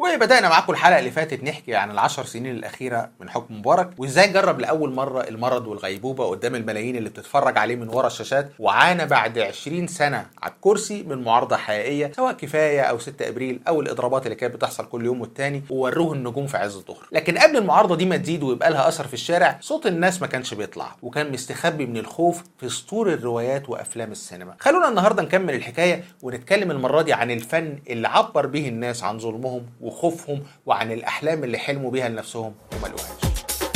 وبدانا معاكم الحلقه اللي فاتت نحكي عن العشر سنين الاخيره من حكم مبارك وازاي جرب لاول مره المرض والغيبوبه قدام الملايين اللي بتتفرج عليه من ورا الشاشات وعانى بعد 20 سنه على الكرسي من معارضه حقيقيه سواء كفايه او 6 ابريل او الاضرابات اللي كانت بتحصل كل يوم والتاني ووروه النجوم في عز الظهر لكن قبل المعارضه دي ما تزيد ويبقى لها اثر في الشارع صوت الناس ما كانش بيطلع وكان مستخبي من الخوف في سطور الروايات وافلام السينما خلونا النهارده نكمل الحكايه ونتكلم المره دي عن الفن اللي عبر به الناس عن ظلمهم وخوفهم وعن الاحلام اللي حلموا بيها لنفسهم وما لقوهاش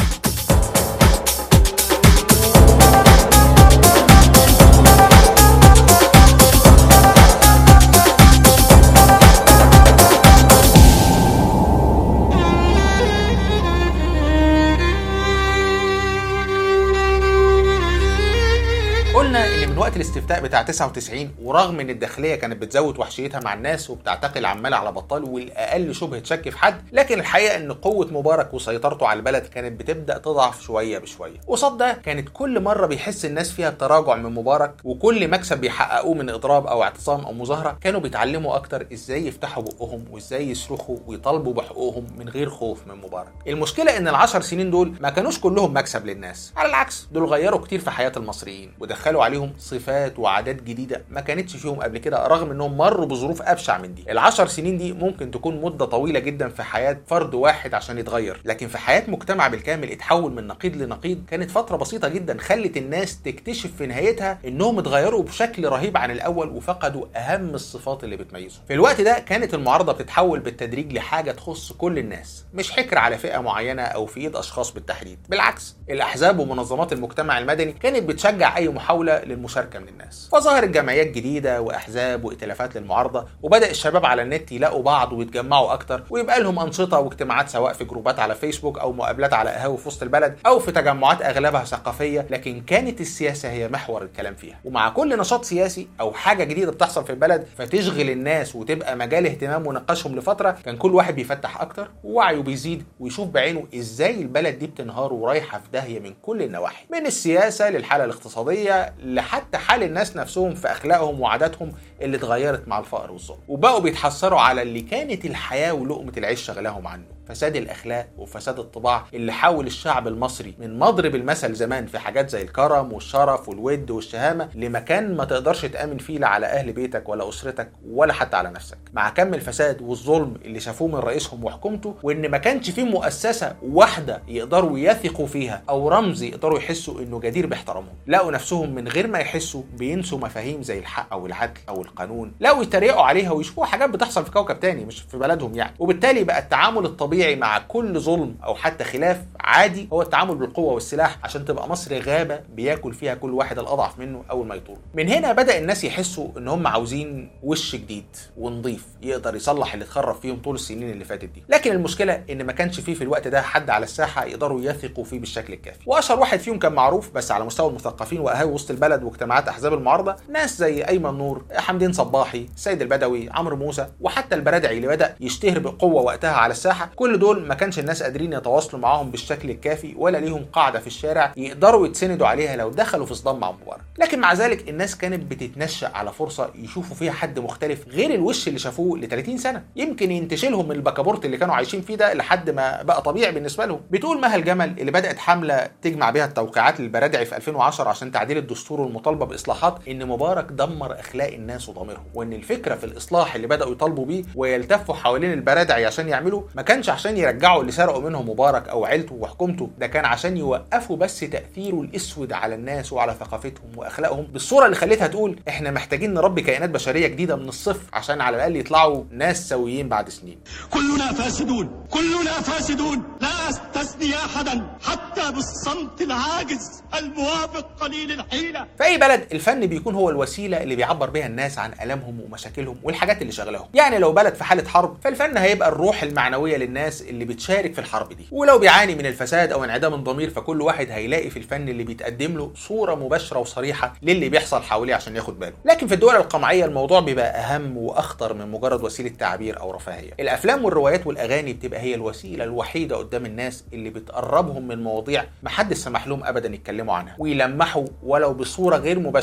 قلنا ان من وقت الاستفتاء بتاع 99 ورغم ان الداخليه كانت بتزود وحشيتها مع الناس وبتعتقل عمال على بطال والاقل شبهه شك في حد لكن الحقيقه ان قوه مبارك وسيطرته على البلد كانت بتبدا تضعف شويه بشويه قصاد ده كانت كل مره بيحس الناس فيها بتراجع من مبارك وكل مكسب بيحققوه من اضراب او اعتصام او مظاهره كانوا بيتعلموا اكتر ازاي يفتحوا بقهم وازاي يصرخوا ويطالبوا بحقوقهم من غير خوف من مبارك المشكله ان العشر سنين دول ما كانوش كلهم مكسب للناس على العكس دول غيروا كتير في حياه المصريين ودخلوا عليهم صفات وعادات جديده ما كانتش فيهم قبل كده رغم انهم مروا بظروف ابشع من دي العشر سنين دي ممكن تكون مده طويله جدا في حياه فرد واحد عشان يتغير لكن في حياه مجتمع بالكامل اتحول من نقيض لنقيض كانت فتره بسيطه جدا خلت الناس تكتشف في نهايتها انهم اتغيروا بشكل رهيب عن الاول وفقدوا اهم الصفات اللي بتميزهم في الوقت ده كانت المعارضه بتتحول بالتدريج لحاجه تخص كل الناس مش حكر على فئه معينه او في ايد اشخاص بالتحديد بالعكس الاحزاب ومنظمات المجتمع المدني كانت بتشجع اي محاوله للمشاركه من الناس فظهرت جمعيات جديده واحزاب وائتلافات للمعارضه وبدا الشباب على النت يلاقوا بعض ويتجمعوا اكتر ويبقى لهم انشطه واجتماعات سواء في جروبات على فيسبوك او مقابلات على قهاوي في وسط البلد او في تجمعات اغلبها ثقافيه لكن كانت السياسه هي محور الكلام فيها ومع كل نشاط سياسي او حاجه جديده بتحصل في البلد فتشغل الناس وتبقى مجال اهتمام ونقاشهم لفتره كان كل واحد بيفتح اكتر ووعيه بيزيد ويشوف بعينه ازاي البلد دي بتنهار ورايحه في داهيه من كل النواحي من السياسه للحاله الاقتصاديه لحتى حال الناس نفسهم في اخلاقهم وعاداتهم اللي اتغيرت مع الفقر والظلم وبقوا بيتحسروا على اللي كانت الحياه ولقمه العيش شغلاهم عنه فساد الاخلاق وفساد الطباع اللي حول الشعب المصري من مضرب المثل زمان في حاجات زي الكرم والشرف والود والشهامه لمكان ما تقدرش تامن فيه لا على اهل بيتك ولا اسرتك ولا حتى على نفسك مع كم الفساد والظلم اللي شافوه من رئيسهم وحكومته وان ما كانش فيه مؤسسه واحده يقدروا يثقوا فيها او رمز يقدروا يحسوا انه جدير باحترامهم لقوا نفسهم من غير ما يحسوا بينسوا مفاهيم زي الحق او العدل او القانون لقوا يتريقوا عليها ويشوفوا حاجات بتحصل في كوكب تاني مش في بلدهم يعني وبالتالي بقى التعامل الطبيعي الطبيعي مع كل ظلم او حتى خلاف عادي هو التعامل بالقوه والسلاح عشان تبقى مصر غابه بياكل فيها كل واحد الاضعف منه اول ما يطول من هنا بدا الناس يحسوا ان هم عاوزين وش جديد ونضيف يقدر يصلح اللي اتخرب فيهم طول السنين اللي فاتت دي لكن المشكله ان ما كانش فيه في الوقت ده حد على الساحه يقدروا يثقوا فيه بالشكل الكافي واشهر واحد فيهم كان معروف بس على مستوى المثقفين واهالي وسط البلد واجتماعات احزاب المعارضه ناس زي ايمن نور حمدين صباحي السيد البدوي عمرو موسى وحتى البرادعي اللي بدا يشتهر بقوه وقتها على الساحه كل دول ما كانش الناس قادرين يتواصلوا معاهم بالشكل الكافي ولا ليهم قاعده في الشارع يقدروا يتسندوا عليها لو دخلوا في صدام مع مبارك لكن مع ذلك الناس كانت بتتنشأ على فرصه يشوفوا فيها حد مختلف غير الوش اللي شافوه ل 30 سنه يمكن ينتشلهم من البكابورت اللي كانوا عايشين فيه ده لحد ما بقى طبيعي بالنسبه لهم بتقول مها الجمل اللي بدات حمله تجمع بيها التوقيعات للبرادعي في 2010 عشان تعديل الدستور والمطالبه باصلاحات ان مبارك دمر اخلاق الناس وضميرهم وان الفكره في الاصلاح اللي بداوا يطالبوا بيه ويلتفوا حوالين البرادعي عشان يعملوا ما كانش عشان يرجعوا اللي سرقوا منهم مبارك او عيلته وحكومته ده كان عشان يوقفوا بس تاثيره الاسود على الناس وعلى ثقافتهم واخلاقهم بالصوره اللي خلتها تقول احنا محتاجين نربي كائنات بشريه جديده من الصفر عشان على الاقل يطلعوا ناس سويين بعد سنين كلنا فاسدون كلنا فاسدون لا استثني احدا حتى بالصمت العاجز الموافق قليل الحيله في اي بلد الفن بيكون هو الوسيله اللي بيعبر بيها الناس عن الامهم ومشاكلهم والحاجات اللي شغلهم يعني لو بلد في حاله حرب فالفن هيبقى الروح المعنويه للناس اللي بتشارك في الحرب دي ولو بيعاني من الفساد او انعدام الضمير فكل واحد هيلاقي في الفن اللي بيتقدم له صوره مباشره وصريحه للي بيحصل حواليه عشان ياخد باله لكن في الدول القمعيه الموضوع بيبقى اهم واخطر من مجرد وسيله تعبير او رفاهيه الافلام والروايات والاغاني بتبقى هي الوسيله الوحيده قدام الناس اللي بتقربهم من مواضيع محدش سمح لهم ابدا يتكلموا عنها ويلمحوا ولو بصوره غير مباشره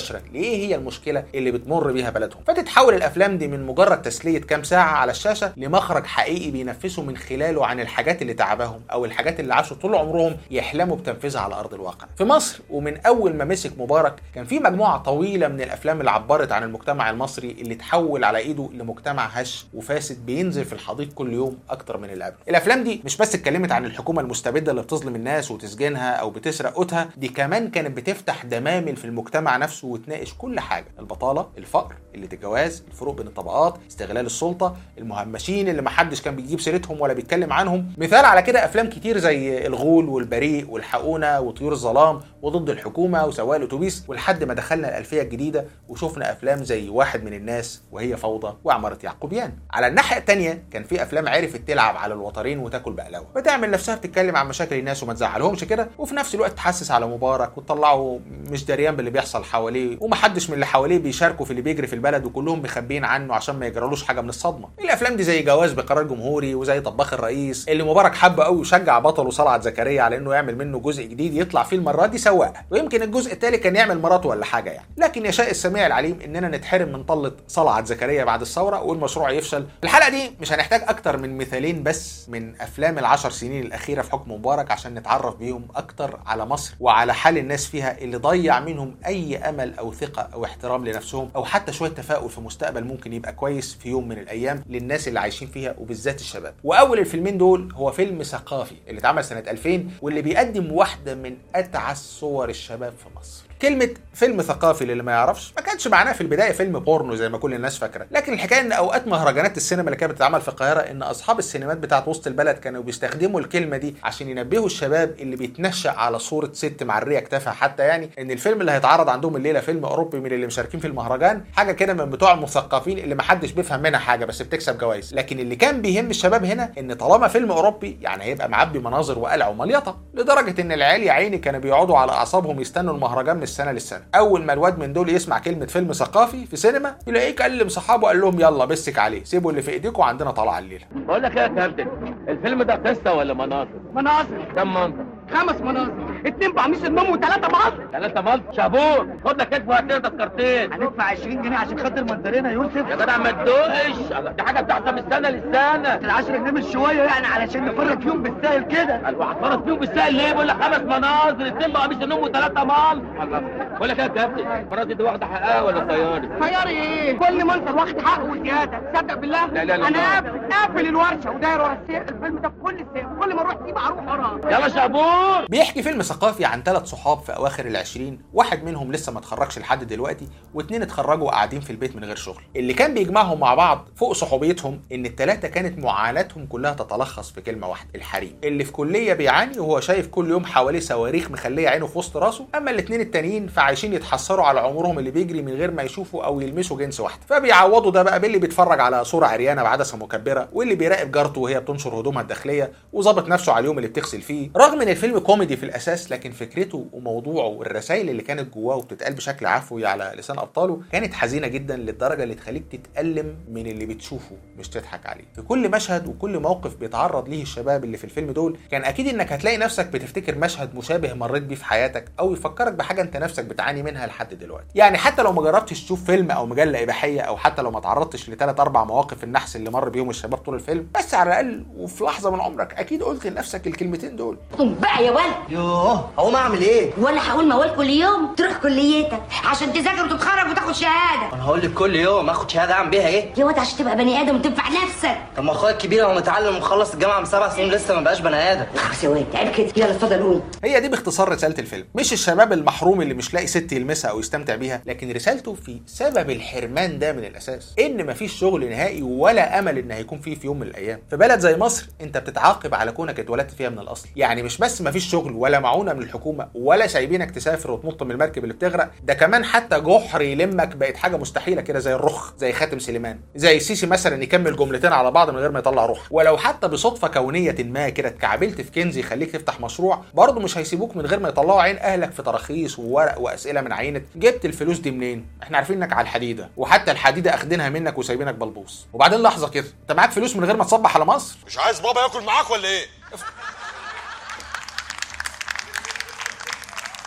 مباشره لايه هي المشكله اللي بتمر بيها بلدهم فتتحول الافلام دي من مجرد تسليه كام ساعه على الشاشه لمخرج حقيقي بينفسوا من خلاله عن الحاجات اللي تعباهم او الحاجات اللي عاشوا طول عمرهم يحلموا بتنفيذها على ارض الواقع في مصر ومن اول ما مسك مبارك كان في مجموعه طويله من الافلام اللي عبرت عن المجتمع المصري اللي تحول على ايده لمجتمع هش وفاسد بينزل في الحضيض كل يوم اكتر من اللي قبله الافلام دي مش بس اتكلمت عن الحكومه المستبده اللي بتظلم الناس وتسجنها او بتسرق قوتها دي كمان كانت بتفتح دمامل في المجتمع نفسه وتناقش كل حاجه البطاله الفقر قله الجواز الفروق بين الطبقات استغلال السلطه المهمشين اللي محدش كان بيجيب سيرتهم ولا بيتكلم عنهم مثال على كده افلام كتير زي الغول والبريء والحقونه وطيور الظلام وضد الحكومه وسواق الاتوبيس ولحد ما دخلنا الالفيه الجديده وشفنا افلام زي واحد من الناس وهي فوضى وعماره يعقوبيان على الناحيه الثانيه كان في افلام عرفت تلعب على الوترين وتاكل بقلاوه بتعمل نفسها بتتكلم عن مشاكل الناس وما تزعلهمش كده وفي نفس الوقت تحسس على مبارك وتطلعه مش دريان باللي بيحصل حواليه ومحدش من اللي حواليه بيشاركوا في اللي بيجري في البلد وكلهم مخبيين عنه عشان ما يجرالوش حاجه من الصدمه الافلام دي زي جواز بقرار جمهوري وزي طباخ الرئيس اللي مبارك حبه قوي وشجع بطله صلعت زكريا على انه يعمل منه جزء جديد يطلع فيه المره دي سواق ويمكن الجزء التالي كان يعمل مراته ولا حاجه يعني لكن يشاء السميع العليم اننا نتحرم من طله صلعت زكريا بعد الثوره والمشروع يفشل الحلقه دي مش هنحتاج اكتر من مثالين بس من افلام العشر سنين الاخيره في حكم مبارك عشان نتعرف بيهم اكتر على مصر وعلى حال الناس فيها اللي ضيع منهم اي امل او ثقه او احترام لنفسهم او حتى شويه تفاؤل في مستقبل ممكن يبقى كويس في يوم من الايام للناس اللي عايشين فيها وبالذات الشباب واول الفيلمين دول هو فيلم ثقافي اللي اتعمل سنه 2000 واللي بيقدم واحده من اتعس صور الشباب في مصر كلمة فيلم ثقافي للي ما يعرفش ما كانش معناه في البداية فيلم بورنو زي ما كل الناس فاكرة، لكن الحكاية إن أوقات مهرجانات السينما اللي كانت بتتعمل في القاهرة إن أصحاب السينمات بتاعت وسط البلد كانوا بيستخدموا الكلمة دي عشان ينبهوا الشباب اللي بيتنشأ على صورة ست معرية كتافها حتى يعني إن الفيلم اللي هيتعرض عندهم الليلة فيلم أوروبي من اللي مشاركين في المهرجان حاجة كده من بتوع المثقفين اللي محدش بيفهم منها حاجة بس بتكسب جوائز، لكن اللي كان بيهم الشباب هنا إن طالما فيلم أوروبي يعني هيبقى معبي مناظر وقلع ومليطة لدرجة إن العيال يا عيني كانوا بيقعدوا على أعصابهم يستنوا المهرجان من السنة للسنة اول ما الواد من دول يسمع كلمه فيلم ثقافي في سينما يلاقيه كلم صحابه قال لهم يلا بسك عليه سيبوا اللي في ايديكم عندنا طلعه الليله بقول لك ايه يا كابتن الفيلم ده قصه ولا مناظر مناظر كم منظر خمس مناظر اتنين بعميس النوم وثلاثة مصر ثلاثة منظر شابور خد لك اسبوع هتلاقي تذكرتين هندفع 20 جنيه عشان خاطر منظرين يا يوسف يا جدع ما تدوقش دي حاجه بتحصل من سنه للسنه ال 10 جنيه مش شوية يعني علشان نفرج فيهم بالسهل كده قال وهتفرج فيهم بالسهل ليه بقول لك خمس مناظر اتنين بعميس النوم وثلاثة منظر الله بقول لك ايه يا كابتن المناظر دي واخده حقها ولا طياري طياري ايه كل منظر واخد حقه وزيادة تصدق بالله لا لا لا. انا قافل قافل الورشة وداير ورا السير الفيلم ده بكل سير كل ما اروح سيبه اروح وراه يلا شابور بيحكي فيلم ثقافي عن ثلاث صحاب في اواخر العشرين واحد منهم لسه ما اتخرجش لحد دلوقتي واتنين اتخرجوا وقاعدين في البيت من غير شغل اللي كان بيجمعهم مع بعض فوق صحوبيتهم ان الثلاثه كانت معاناتهم كلها تتلخص في كلمه واحده الحريم اللي في كليه بيعاني وهو شايف كل يوم حواليه صواريخ مخليه عينه في وسط راسه اما الاثنين التانيين فعايشين يتحسروا على عمرهم اللي بيجري من غير ما يشوفوا او يلمسوا جنس واحد فبيعوضوا ده بقى باللي بيتفرج على صوره عريانه بعدسه مكبره واللي بيراقب جارته وهي بتنشر هدومها الداخليه وظابط نفسه على اليوم اللي بتغسل فيه رغم ان الفيلم كوميدي في الاساس لكن فكرته وموضوعه والرسائل اللي كانت جواه وبتتقال بشكل عفوي على لسان ابطاله كانت حزينه جدا للدرجه اللي تخليك تتالم من اللي بتشوفه مش تضحك عليه في كل مشهد وكل موقف بيتعرض ليه الشباب اللي في الفيلم دول كان اكيد انك هتلاقي نفسك بتفتكر مشهد مشابه مريت بيه في حياتك او يفكرك بحاجه انت نفسك بتعاني منها لحد دلوقتي يعني حتى لو ما جربتش تشوف فيلم او مجله اباحيه او حتى لو ما تعرضتش لثلاث اربع مواقف النحس اللي مر بيهم الشباب طول الفيلم بس على الاقل وفي لحظه من عمرك اكيد قلت لنفسك الكلمتين دول قم بقى يا ولد يوه هقوم اعمل ايه؟ ولا هقول موال كل يوم تروح كليتك عشان تذاكر وتتخرج وتاخد شهاده انا هقول لك كل يوم اخد شهاده اعمل بيها ايه؟ يا واد عشان تبقى بني ادم وتنفع نفسك طب ما اخويا الكبير هو متعلم ومخلص الجامعه من سبع سنين لسه ما بقاش بني ادم خلاص يا واد عيب كده يلا اتفضل قوم هي دي باختصار رساله الفيلم مش الشباب المحروم اللي مش لاقي ست يلمسها او يستمتع بيها لكن رسالته في سبب الحرمان ده من الاساس ان مفيش شغل نهائي ولا امل ان هيكون فيه في يوم من الايام في بلد زي مصر انت بتتعاقب على كونك اتولدت فيها من الاصل يعني مش بس مفيش شغل ولا معونه من الحكومه ولا سايبينك تسافر وتنط من المركب اللي بتغرق ده كمان حتى جحر يلمك بقت حاجه مستحيله كده زي الرخ زي خاتم سليمان زي السيسي مثلا يكمل جملتين على بعض من غير ما يطلع روح ولو حتى بصدفه كونيه ما كده اتكعبلت في كنز يخليك تفتح مشروع برضه مش هيسيبوك من غير ما يطلعوا عين اهلك في تراخيص وورق واسئله من عينه جبت الفلوس دي منين احنا عارفين انك على الحديده وحتى الحديده اخدينها منك وسايبينك بلبوص وبعدين لحظه كده انت معاك فلوس من غير ما تصبح على مصر مش عايز بابا ياكل معاك ولا ايه؟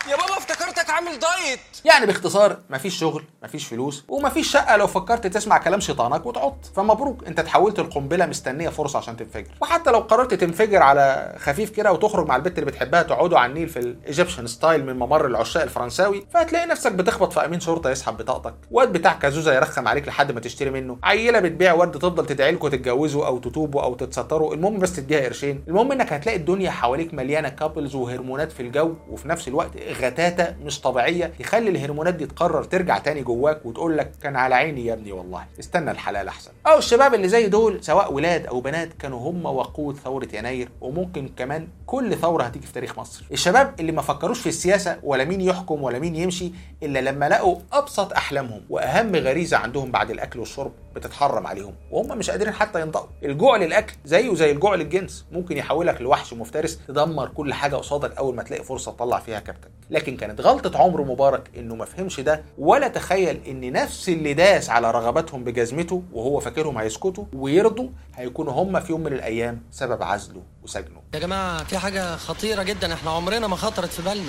يا بابا افتكرتك عامل دايت يعني باختصار مفيش شغل مفيش فلوس ومفيش شقه لو فكرت تسمع كلام شيطانك وتعط فمبروك انت تحولت القنبله مستنيه فرصه عشان تنفجر وحتى لو قررت تنفجر على خفيف كده وتخرج مع البت اللي بتحبها تقعدوا على النيل في الايجيبشن ستايل من ممر العشاق الفرنساوي فهتلاقي نفسك بتخبط في امين شرطه يسحب بطاقتك واد بتاع كازوزه يرخم عليك لحد ما تشتري منه عيله بتبيع ورد تفضل تدعي لكم تتجوزوا او تتوبوا او تتستروا المهم بس تديها قرشين المهم انك هتلاقي الدنيا حواليك مليانه كابلز وهرمونات في الجو وفي نفس الوقت غتاتة مش طبيعيه يخلي الهرمونات دي تقرر ترجع تاني جواك وتقول لك كان على عيني يا ابني والله استنى الحلال احسن او الشباب اللي زي دول سواء ولاد او بنات كانوا هم وقود ثوره يناير وممكن كمان كل ثوره هتيجي في تاريخ مصر الشباب اللي ما فكروش في السياسه ولا مين يحكم ولا مين يمشي الا لما لقوا ابسط احلامهم واهم غريزه عندهم بعد الاكل والشرب بتتحرم عليهم وهم مش قادرين حتى ينطقوا الجوع للاكل زيه زي الجوع للجنس ممكن يحولك لوحش مفترس تدمر كل حاجه قصادك اول ما تلاقي فرصه تطلع فيها كبتك لكن كانت غلطه عمر مبارك انه ما فهمش ده ولا تخيل ان نفس اللي داس على رغباتهم بجزمته وهو فاكرهم هيسكتوا ويرضوا هيكونوا هم في يوم من الايام سبب عزله وسجنه يا جماعه في حاجه خطيره جدا احنا عمرنا ما خطرت في بالنا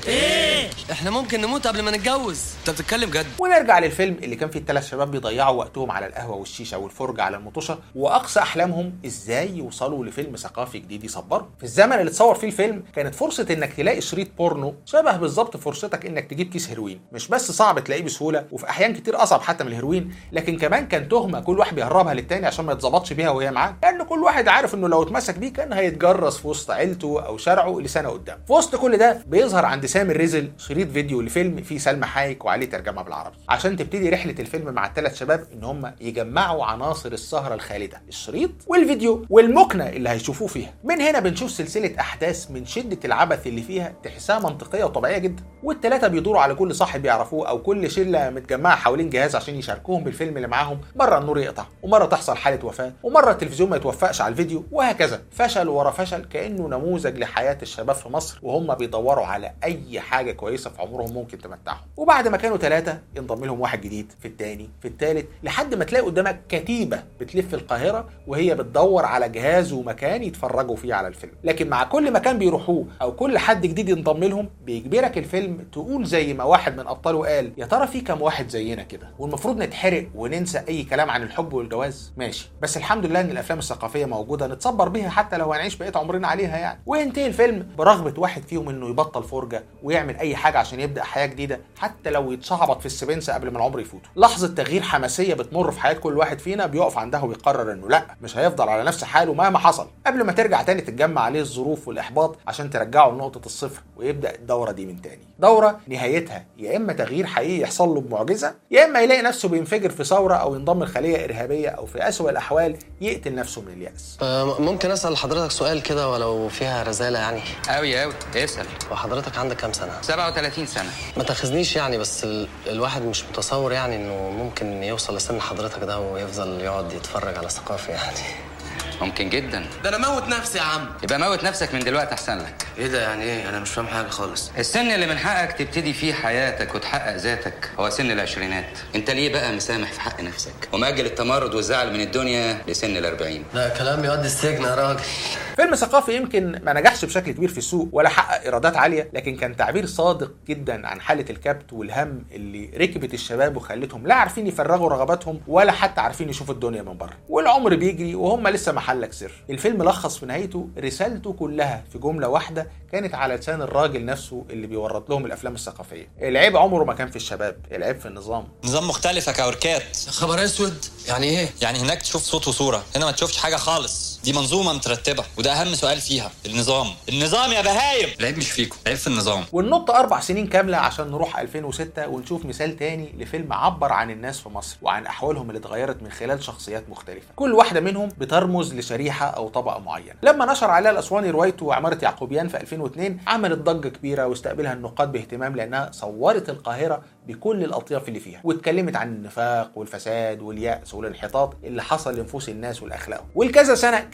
ايه احنا ممكن نموت قبل ما نتجوز انت بتتكلم جد ونرجع للفيلم اللي كان فيه الثلاث شباب بيضيعوا وقتهم على القهوه والشيشه والفرجه على المطوشه واقصى احلامهم ازاي يوصلوا لفيلم ثقافي جديد يصبروا في الزمن اللي اتصور فيه الفيلم كانت فرصه انك تلاقي شريط بورنو شبه بالظبط فرصتك انك تجيب كيس هيروين مش بس صعب تلاقيه بسهوله وفي احيان كتير اصعب حتى من الهيروين لكن كمان كان تهمه كل واحد بيهربها للتاني عشان ما يتظبطش بيها وهي معاه لان كل واحد عارف انه لو اتمسك بيه كان هيتجرس في وسط عيلته او شارعه لسنه قدام في وسط كل ده بيظهر عند سامر رزل شريط فيديو لفيلم فيه سلمى حايك وعليه ترجمه بالعربي عشان تبتدي رحله الفيلم مع الثلاث شباب ان هم يجمعوا عناصر السهره الخالده الشريط والفيديو والمكنه اللي هيشوفوه فيها من هنا بنشوف سلسله احداث من شده العبث اللي فيها تحسها منطقيه وطبيعيه جدا والثلاثه بيدوروا على كل صاحب يعرفوه او كل شله متجمعه حوالين جهاز عشان يشاركوهم بالفيلم اللي معاهم مره النور يقطع ومره تحصل حاله وفاه ومره التلفزيون ما يتوفقش على الفيديو وهكذا فشل ورا فشل كانه نموذج لحياه الشباب في مصر وهم بيدوروا على اي حاجه كويسه في عمرهم ممكن تمتعهم وبعد ما كانوا ثلاثه ينضم لهم واحد جديد في الثاني في الثالث لحد ما تلاقي قدامك كتيبه بتلف القاهره وهي بتدور على جهاز ومكان يتفرجوا فيه على الفيلم لكن مع كل مكان بيروحوه او كل حد جديد ينضم لهم بيجبرك الفيلم تقول زي ما واحد من ابطاله قال يا ترى في كام واحد زينا كده والمفروض نتحرق وننسى اي كلام عن الحب والجواز ماشي بس الحمد لله ان الافلام الثقافيه موجوده نتصبر بيها حتى لو هنعيش بقيه عمرنا عليها يعني وينتهي الفيلم برغبه واحد فيهم انه يبطل فرجه ويعمل اي حاجه عشان يبدا حياه جديده حتى لو يتشعبط في السبنسه قبل ما العمر يفوته لحظه تغيير حماسيه بتمر في حياه كل واحد فينا بيقف عندها ويقرر انه لا مش هيفضل على نفس حاله مهما حصل قبل ما ترجع تاني تتجمع عليه الظروف والاحباط عشان ترجعه لنقطه الصفر ويبدا الدوره دي من تاني دوره نهايتها يا اما تغيير حقيقي يحصل له بمعجزه يا اما يلاقي نفسه بينفجر في ثوره او ينضم لخليه ارهابيه او في اسوأ الاحوال يقتل نفسه من الياس آه، ممكن اسال حضرتك سؤال كده ولو فيها رزاله يعني أوي أوي اسأل وحضرتك عندك كام سنه 37 سنة ما تاخذنيش يعني بس ال... الواحد مش متصور يعني انه ممكن يوصل لسن حضرتك ده ويفضل يقعد يتفرج على ثقافه يعني ممكن جدا ده انا موت نفسي يا عم يبقى موت نفسك من دلوقتي أحسن لك ايه ده يعني ايه انا مش فاهم حاجه خالص السن اللي من حقك تبتدي فيه حياتك وتحقق ذاتك هو سن العشرينات انت ليه بقى مسامح في حق نفسك ومأجل التمرد والزعل من الدنيا لسن الأربعين لا كلام يودي السجن يا راجل فيلم ثقافي يمكن ما نجحش بشكل كبير في السوق ولا حقق ايرادات عاليه لكن كان تعبير صادق جدا عن حاله الكبت والهم اللي ركبت الشباب وخلتهم لا عارفين يفرغوا رغباتهم ولا حتى عارفين يشوفوا الدنيا من بره والعمر بيجري وهم لسه محلك سر الفيلم لخص في نهايته رسالته كلها في جمله واحده كانت على لسان الراجل نفسه اللي بيورد لهم الافلام الثقافيه العيب عمره ما كان في الشباب العيب في النظام نظام مختلف يا كاوركات خبر اسود يعني ايه يعني هناك تشوف صوت وصوره هنا ما تشوفش حاجه خالص دي منظومه مترتبه وده اهم سؤال فيها النظام النظام يا بهايم العيب مش فيكم العيب في النظام وننط اربع سنين كامله عشان نروح 2006 ونشوف مثال تاني لفيلم عبر عن الناس في مصر وعن احوالهم اللي اتغيرت من خلال شخصيات مختلفه كل واحده منهم بترمز لشريحه او طبقه معينه لما نشر علاء الاسواني روايته عماره يعقوبيان في 2002 عملت ضجه كبيره واستقبلها النقاد باهتمام لانها صورت القاهره بكل الاطياف اللي فيها واتكلمت عن النفاق والفساد واليأس والانحطاط اللي حصل لنفوس الناس والاخلاق والكذا سنه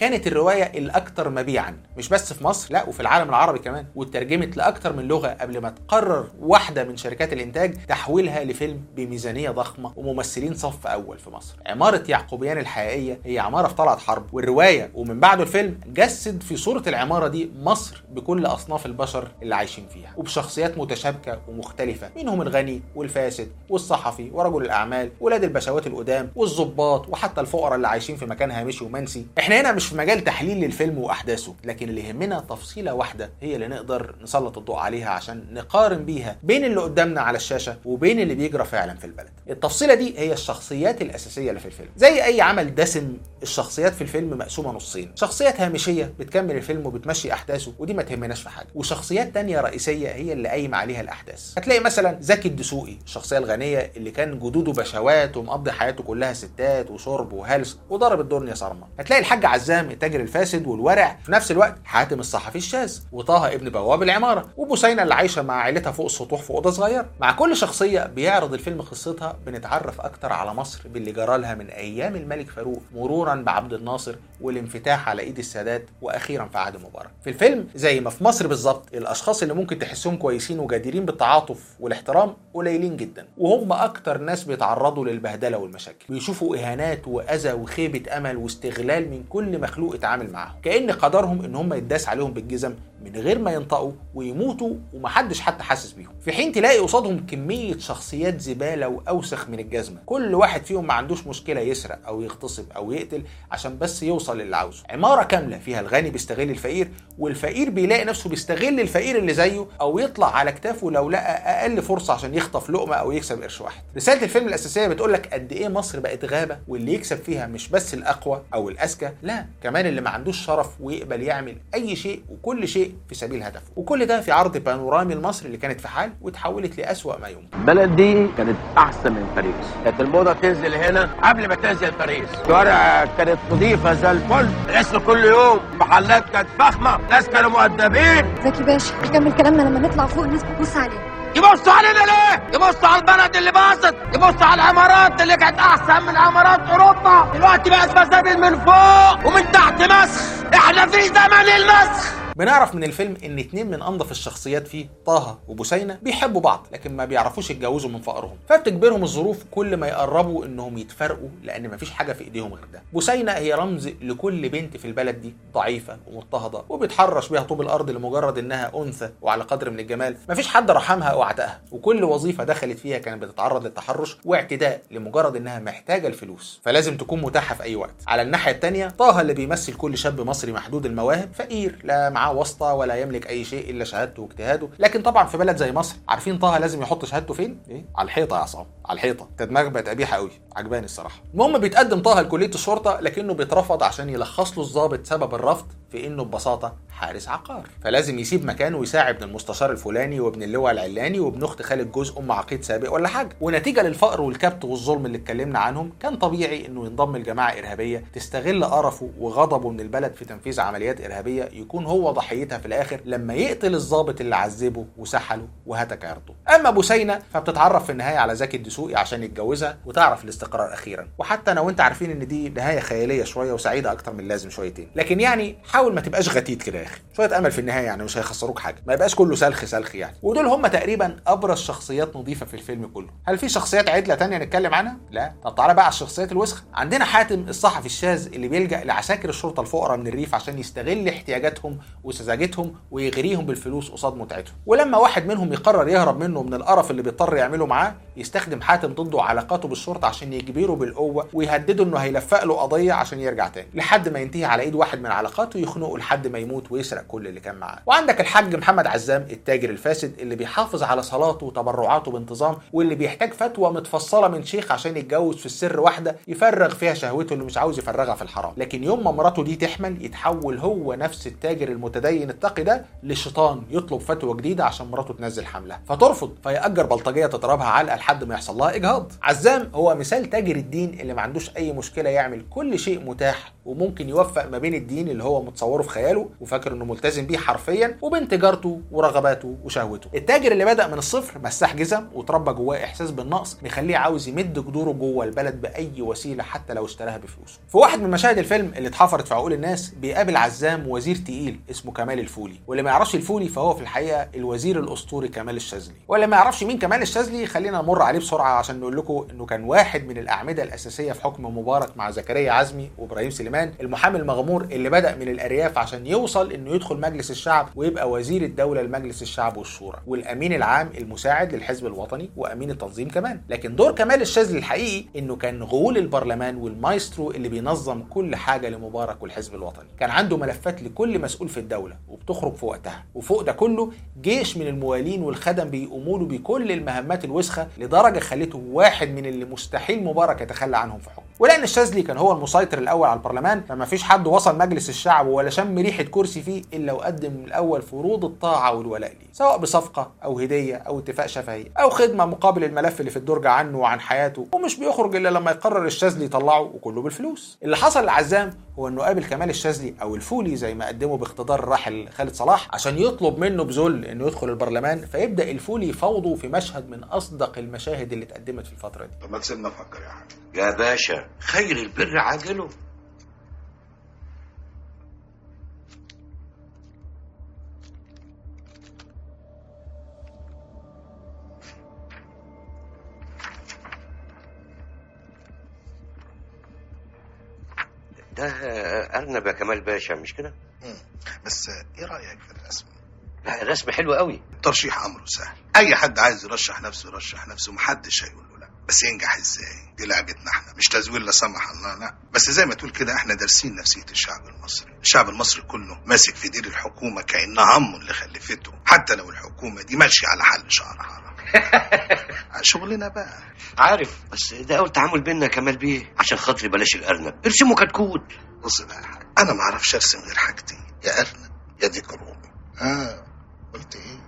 كانت الروايه الاكثر مبيعا مش بس في مصر لا وفي العالم العربي كمان واترجمت لاكثر من لغه قبل ما تقرر واحده من شركات الانتاج تحويلها لفيلم بميزانيه ضخمه وممثلين صف اول في مصر عماره يعقوبيان الحقيقيه هي عماره في طلعت حرب والروايه ومن بعده الفيلم جسد في صوره العماره دي مصر بكل اصناف البشر اللي عايشين فيها وبشخصيات متشابكه ومختلفه منهم الغني والفاسد والصحفي ورجل الاعمال ولاد البشوات القدام والظباط وحتى الفقراء اللي عايشين في مكان هامشي ومنسي احنا هنا مش في مجال تحليل للفيلم واحداثه لكن اللي يهمنا تفصيله واحده هي اللي نقدر نسلط الضوء عليها عشان نقارن بيها بين اللي قدامنا على الشاشه وبين اللي بيجرى فعلا في البلد التفصيله دي هي الشخصيات الاساسيه اللي في الفيلم زي اي عمل دسم الشخصيات في الفيلم مقسومه نصين شخصيات هامشيه بتكمل الفيلم وبتمشي احداثه ودي ما تهمناش في حاجه وشخصيات تانية رئيسيه هي اللي قايمه عليها الاحداث هتلاقي مثلا زكي الدسوقي الشخصيه الغنيه اللي كان جدوده بشوات ومقضي حياته كلها ستات وشرب وهلس وضرب الدنيا صرمه هتلاقي الحاج عزام التاجر الفاسد والورع في نفس الوقت حاتم الصحفي الشاذ وطه ابن بواب العماره وبوسينه اللي عايشه مع عائلتها فوق السطوح في اوضه صغيره مع كل شخصيه بيعرض الفيلم قصتها بنتعرف اكتر على مصر باللي جرى لها من ايام الملك فاروق مرورا بعبد الناصر والانفتاح على ايد السادات واخيرا في عهد مبارك في الفيلم زي ما في مصر بالظبط الاشخاص اللي ممكن تحسهم كويسين وجديرين بالتعاطف والاحترام قليلين جدا وهم اكتر ناس بيتعرضوا للبهدله والمشاكل بيشوفوا اهانات واذى وخيبه امل واستغلال من كل مخلوق اتعامل معاهم كان قدرهم ان هم يتداس عليهم بالجزم من غير ما ينطقوا ويموتوا ومحدش حتى حاسس بيهم في حين تلاقي قصادهم كميه شخصيات زباله واوسخ من الجزمه كل واحد فيهم ما عندوش مشكله يسرق او يغتصب او يقتل عشان بس يوصل للي عاوزه عماره كامله فيها الغني بيستغل الفقير والفقير بيلاقي نفسه بيستغل الفقير اللي زيه او يطلع على كتافه لو لقى اقل فرصه عشان يخطف لقمه او يكسب قرش واحد رساله الفيلم الاساسيه بتقول لك قد ايه مصر بقت غابه واللي يكسب فيها مش بس الاقوى او الاذكى لا كمان اللي ما عندوش شرف ويقبل يعمل اي شيء وكل شيء في سبيل هدفه وكل ده في عرض بانورامي لمصر اللي كانت في حال وتحولت لاسوا ما يمكن البلد دي كانت احسن من باريس كانت الموضه تنزل هنا قبل ما تنزل باريس الشوارع كانت نظيفه زي الفل الاسم كل يوم المحلات كانت فخمه ناس كانوا مؤدبين زكي باشا نكمل كلامنا لما نطلع فوق الناس بتبص علينا يبصوا علينا ليه؟ يبصوا على البلد اللي باظت، يبصوا على العمارات اللي كانت احسن من عمارات اوروبا، دلوقتي بقت مساجد من فوق ومن تحت مسخ، احنا في زمن المسخ بنعرف من الفيلم ان اتنين من انظف الشخصيات فيه طه وبوسينه بيحبوا بعض لكن ما بيعرفوش يتجوزوا من فقرهم فبتجبرهم الظروف كل ما يقربوا انهم يتفرقوا لان مفيش حاجه في ايديهم غير ده بوسينه هي رمز لكل بنت في البلد دي ضعيفه ومضطهده وبيتحرش بيها طوب الارض لمجرد انها انثى وعلى قدر من الجمال مفيش حد رحمها او عتقها وكل وظيفه دخلت فيها كانت بتتعرض للتحرش واعتداء لمجرد انها محتاجه الفلوس فلازم تكون متاحه في اي وقت على الناحيه الثانيه طه اللي بيمثل كل شاب مصري محدود المواهب فقير لا معاه واسطه ولا يملك اي شيء الا شهادته واجتهاده لكن طبعا في بلد زي مصر عارفين طه لازم يحط شهادته فين ايه على الحيطه يا عصام على الحيطه انت دماغك بقت قبيحه قوي عجباني الصراحه المهم بيتقدم طه لكليه الشرطه لكنه بيترفض عشان يلخص له الضابط سبب الرفض في انه ببساطه حارس عقار فلازم يسيب مكانه ويساعد ابن المستشار الفلاني وابن اللواء العلاني وابن اخت خالد جوز ام عقيد سابق ولا حاجه ونتيجه للفقر والكبت والظلم اللي اتكلمنا عنهم كان طبيعي انه ينضم لجماعه ارهابيه تستغل قرفه وغضبه من البلد في تنفيذ عمليات ارهابيه يكون هو ضحيتها في الاخر لما يقتل الضابط اللي عذبه وسحله وهتك عرضه اما بوسينه فبتتعرف في النهايه على زكي الدسوقي عشان يتجوزها وتعرف الاستقرار اخيرا وحتى انا وانت عارفين ان دي نهايه خياليه شويه وسعيده اكتر من اللازم شويتين لكن يعني حاول ما تبقاش غتيت كده يا اخي شويه امل في النهايه يعني مش هيخسروك حاجه ما يبقاش كله سلخ سلخ يعني ودول هم تقريبا ابرز شخصيات نظيفه في الفيلم كله هل في شخصيات عدله تانية نتكلم عنها لا طب تعالى بقى على الشخصيات الوسخه عندنا حاتم الصحفي الشاذ اللي بيلجا لعساكر الشرطه الفقراء من الريف عشان يستغل احتياجاتهم وسذاجتهم ويغريهم بالفلوس قصاد متعتهم ولما واحد منهم يقرر يهرب منه من القرف اللي بيضطر يعمله معاه يستخدم حاتم ضده علاقاته بالشرطه عشان يجبره بالقوه ويهدده انه هيلفق له قضيه عشان يرجع تاني لحد ما ينتهي على ايد واحد من علاقاته يخنقه لحد ما يموت ويسرق كل اللي كان معاه وعندك الحاج محمد عزام التاجر الفاسد اللي بيحافظ على صلاته وتبرعاته بانتظام واللي بيحتاج فتوى متفصله من شيخ عشان يتجوز في السر واحده يفرغ فيها شهوته اللي مش عاوز يفرغها في الحرام لكن يوم ما مراته دي تحمل يتحول هو نفس التاجر المتدين التقي ده لشيطان يطلب فتوى جديده عشان مراته تنزل حملها فترفض فيأجر بلطجيه تضربها علقه لحد ما يحصل لها اجهاض عزام هو مثال تاجر الدين اللي ما عندوش اي مشكله يعمل كل شيء متاح وممكن يوفق ما بين الدين اللي هو متصوره في خياله وفاكر انه ملتزم بيه حرفيا وبين تجارته ورغباته وشهوته التاجر اللي بدا من الصفر مساح جزم وتربى جواه احساس بالنقص مخليه عاوز يمد جذوره جوه البلد باي وسيله حتى لو اشتراها بفلوسه في واحد من مشاهد الفيلم اللي اتحفرت في عقول الناس بيقابل عزام وزير تقيل اسمه كمال الفولي واللي ما يعرفش الفولي فهو في الحقيقه الوزير الاسطوري كمال الشاذلي واللي ما يعرفش مين كمال الشاذلي خلينا نمر عليه بسرعه عشان نقول لكم انه كان واحد من الاعمده الاساسيه في حكم مبارك مع زكريا عزمي وابراهيم سليمان المحامي المغمور اللي بدا من الارياف عشان يوصل انه يدخل مجلس الشعب ويبقى وزير الدوله لمجلس الشعب والشورى والامين العام المساعد للحزب الوطني وامين التنظيم كمان لكن دور كمال الشاذلي الحقيقي انه كان غول البرلمان والمايسترو اللي بينظم كل حاجه لمبارك والحزب الوطني كان عنده ملفات لكل مسؤول في الدوله وبتخرج في وقتها وفوق ده كله جيش من الموالين والخدم بيقوموا له بكل المهمات الوسخه لدرجه خلته واحد من اللي مستحيل مبارك يتخلى عنهم في حكمه ولان الشاذلي كان هو المسيطر الاول على البرلمان فما فيش حد وصل مجلس الشعب ولا شم ريحه كرسي فيه الا وقدم من الاول فروض الطاعه والولاء ليه سواء بصفقه او هديه او اتفاق شفهي او خدمه مقابل الملف اللي في الدرج عنه وعن حياته ومش بيخرج الا لما يقرر الشاذلي يطلعه وكله بالفلوس اللي حصل لعزام هو انه قابل كمال الشاذلي او الفولي زي ما قدمه باقتدار الراحل خالد صلاح عشان يطلب منه بذل انه يدخل البرلمان فيبدا الفولي يفاوضه في مشهد من اصدق المشاهد اللي اتقدمت في الفتره دي طب ما تسيبنا نفكر يا حاج يا باشا خير البر عاجله ده أرنب يا كمال باشا مش كده؟ بس ايه رايك في الرسم لا الرسم حلو قوي الترشيح امره سهل اي حد عايز يرشح نفسه يرشح نفسه محدش هيقول له لا بس ينجح ازاي دي لعبتنا احنا مش تزوير لا سمح الله لا بس زي ما تقول كده احنا دارسين نفسيه الشعب المصري الشعب المصري كله ماسك في دير الحكومه كانها امه اللي خلفته حتى لو الحكومه دي ماشيه على حل شعرها شغلنا بقى عارف بس ده أول تعامل بينا يا كمال بيه عشان خاطري بلاش الأرنب ارسمه كتكوت بص بقى يا حاج انا ما اعرفش ارسم غير حاجتين يا ارنب يا ديك رومي اه قلت ايه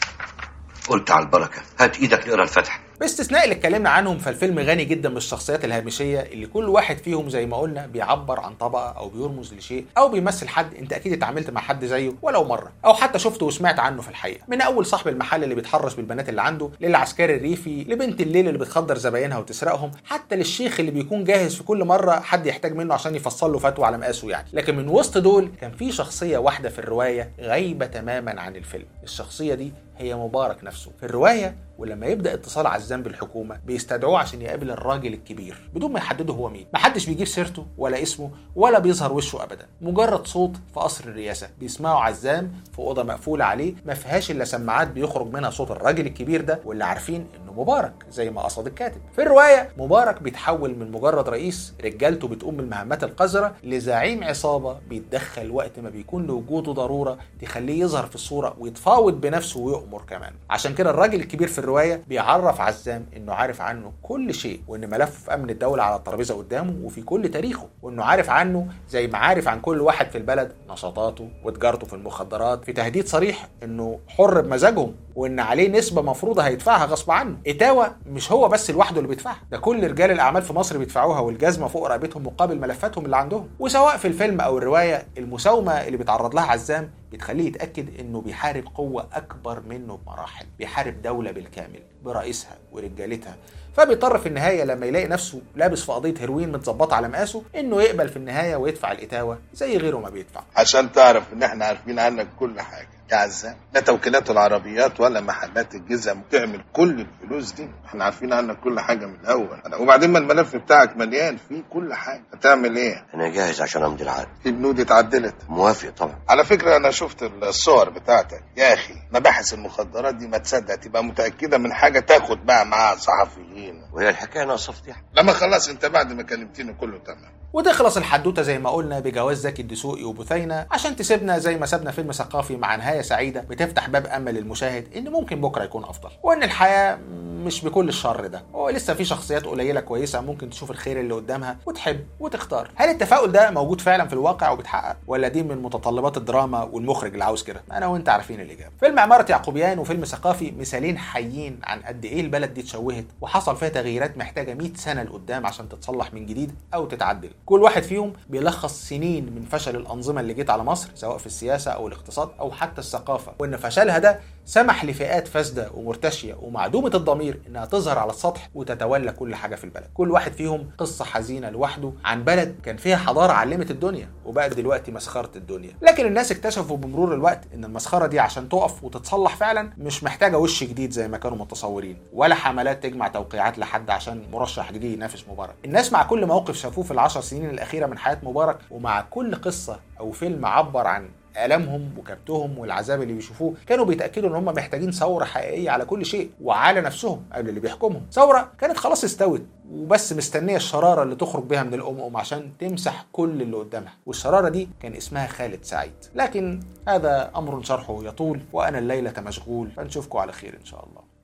قلت على البركة هات إيدك نقرا الفتح باستثناء اللي اتكلمنا عنهم فالفيلم غني جدا بالشخصيات الهامشيه اللي كل واحد فيهم زي ما قلنا بيعبر عن طبقه او بيرمز لشيء او بيمثل حد انت اكيد اتعاملت مع حد زيه ولو مره او حتى شفته وسمعت عنه في الحقيقه من اول صاحب المحل اللي بيتحرش بالبنات اللي عنده للعسكري الريفي لبنت الليل اللي بتخدر زباينها وتسرقهم حتى للشيخ اللي بيكون جاهز في كل مره حد يحتاج منه عشان يفصل له فتوى على مقاسه يعني لكن من وسط دول كان في شخصيه واحده في الروايه غايبه تماما عن الفيلم الشخصيه دي هي مبارك نفسه في الروايه ولما يبدا اتصال عزام بالحكومه بيستدعوه عشان يقابل الراجل الكبير بدون ما يحددوا هو مين محدش بيجيب سيرته ولا اسمه ولا بيظهر وشه ابدا مجرد صوت في قصر الرئاسه بيسمعه عزام في اوضه مقفوله عليه ما فيهاش الا سماعات بيخرج منها صوت الراجل الكبير ده واللي عارفين انه مبارك زي ما قصد الكاتب في الروايه مبارك بيتحول من مجرد رئيس رجالته بتقوم بالمهمات القذره لزعيم عصابه بيتدخل وقت ما بيكون لوجوده ضروره تخليه يظهر في الصوره ويتفاوض بنفسه ويؤمر كمان عشان كده الراجل الكبير في الروايه بيعرف عزام انه عارف عنه كل شيء وان ملفه في امن الدوله على الترابيزه قدامه وفي كل تاريخه وانه عارف عنه زي ما عارف عن كل واحد في البلد نشاطاته وتجارته في المخدرات في تهديد صريح انه حر بمزاجهم وان عليه نسبه مفروضه هيدفعها غصب عنه اتاوى مش هو بس لوحده اللي بيدفعها ده كل رجال الاعمال في مصر بيدفعوها والجزمه فوق رقبتهم مقابل ملفاتهم اللي عندهم وسواء في الفيلم او الروايه المساومه اللي بيتعرض لها عزام بتخليه يتاكد انه بيحارب قوه اكبر منه بمراحل بيحارب دوله بالكامل برئيسها ورجالتها فبيضطر في النهايه لما يلاقي نفسه لابس في قضيه هيروين متظبطه على مقاسه انه يقبل في النهايه ويدفع الاتاوه زي غيره ما بيدفع عشان تعرف ان احنا عارفين عنك كل حاجه يا عزام لا توكيلات العربيات ولا محلات الجزم تعمل كل الفلوس دي احنا عارفين عنك كل حاجه من الاول وبعدين ما الملف بتاعك مليان فيه كل حاجه هتعمل ايه أنا جاهز عشان أمضي العقد البنود اتعدلت موافق طبعا على فكره انا شفت الصور بتاعتك يا اخي مباحث المخدرات دي ما تصدق تبقى متاكده من حاجه تاخد بقى معاها صحفيين وهي الحكاية ناقصة فضيحة لما خلاص انت بعد ما كلمتني كله تمام وتخلص الحدوته زي ما قلنا بجواز زكي الدسوقي وبثينه عشان تسيبنا زي ما سابنا فيلم ثقافي مع نهايه سعيده بتفتح باب امل للمشاهد ان ممكن بكره يكون افضل وان الحياه مش بكل الشر ده ولسه في شخصيات قليله كويسه ممكن تشوف الخير اللي قدامها وتحب وتختار هل التفاؤل ده موجود فعلا في الواقع وبيتحقق ولا دي من متطلبات الدراما والمخرج اللي عاوز كده انا وانت عارفين الاجابه فيلم عماره يعقوبيان وفيلم ثقافي مثالين حيين عن قد ايه البلد دي اتشوهت وحصل فيها تغييرات محتاجه 100 سنه لقدام عشان تتصلح من جديد او تتعدل كل واحد فيهم بيلخص سنين من فشل الانظمه اللي جيت على مصر سواء في السياسه او الاقتصاد او حتى الثقافه وان فشلها ده سمح لفئات فاسده ومرتشيه ومعدومه الضمير انها تظهر على السطح وتتولى كل حاجه في البلد كل واحد فيهم قصه حزينه لوحده عن بلد كان فيها حضاره علمت الدنيا وبقت دلوقتي مسخره الدنيا لكن الناس اكتشفوا بمرور الوقت ان المسخره دي عشان تقف وتتصلح فعلا مش محتاجه وش جديد زي ما كانوا متصورين ولا حملات تجمع توقيعات لحد عشان مرشح جديد ينافس مبارك الناس مع كل موقف شافوه في العشر سنين الاخيره من حياه مبارك ومع كل قصه او فيلم عبر عن آلامهم وكبتهم والعذاب اللي بيشوفوه كانوا بيتأكدوا إن هم محتاجين ثورة حقيقية على كل شيء وعلى نفسهم قبل اللي بيحكمهم ثورة كانت خلاص استوت وبس مستنية الشرارة اللي تخرج بها من الأم عشان تمسح كل اللي قدامها والشرارة دي كان اسمها خالد سعيد لكن هذا أمر شرحه يطول وأنا الليلة مشغول فنشوفكم على خير إن شاء الله